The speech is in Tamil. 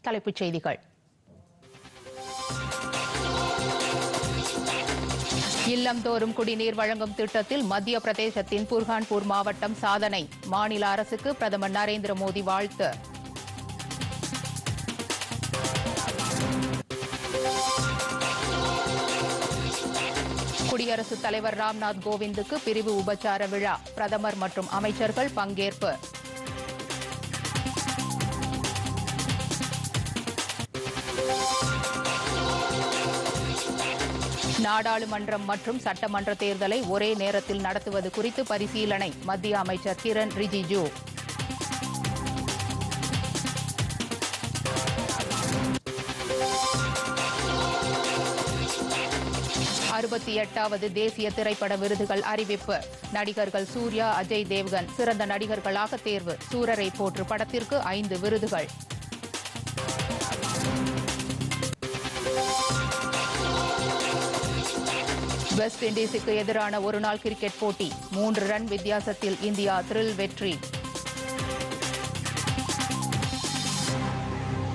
தலைப்புச் செய்திகள் இல்லம்தோறும் குடிநீர் வழங்கும் திட்டத்தில் மத்திய பிரதேசத்தின் புர்ஹான்பூர் மாவட்டம் சாதனை மாநில அரசுக்கு பிரதமர் நரேந்திர மோடி வாழ்த்து குடியரசுத் தலைவர் ராம்நாத் கோவிந்துக்கு பிரிவு உபச்சார விழா பிரதமர் மற்றும் அமைச்சர்கள் பங்கேற்பு நாடாளுமன்றம் மற்றும் சட்டமன்ற தேர்தலை ஒரே நேரத்தில் நடத்துவது குறித்து பரிசீலனை மத்திய அமைச்சர் கிரண் ரிஜிஜு அறுபத்தி எட்டாவது தேசிய திரைப்பட விருதுகள் அறிவிப்பு நடிகர்கள் சூர்யா அஜய் தேவ்கன் சிறந்த நடிகர்களாக தேர்வு சூரரை போற்று படத்திற்கு ஐந்து விருதுகள் வெஸ்ட் இண்டீஸுக்கு எதிரான ஒருநாள் கிரிக்கெட் போட்டி மூன்று ரன் வித்தியாசத்தில் இந்தியா த்ரில் வெற்றி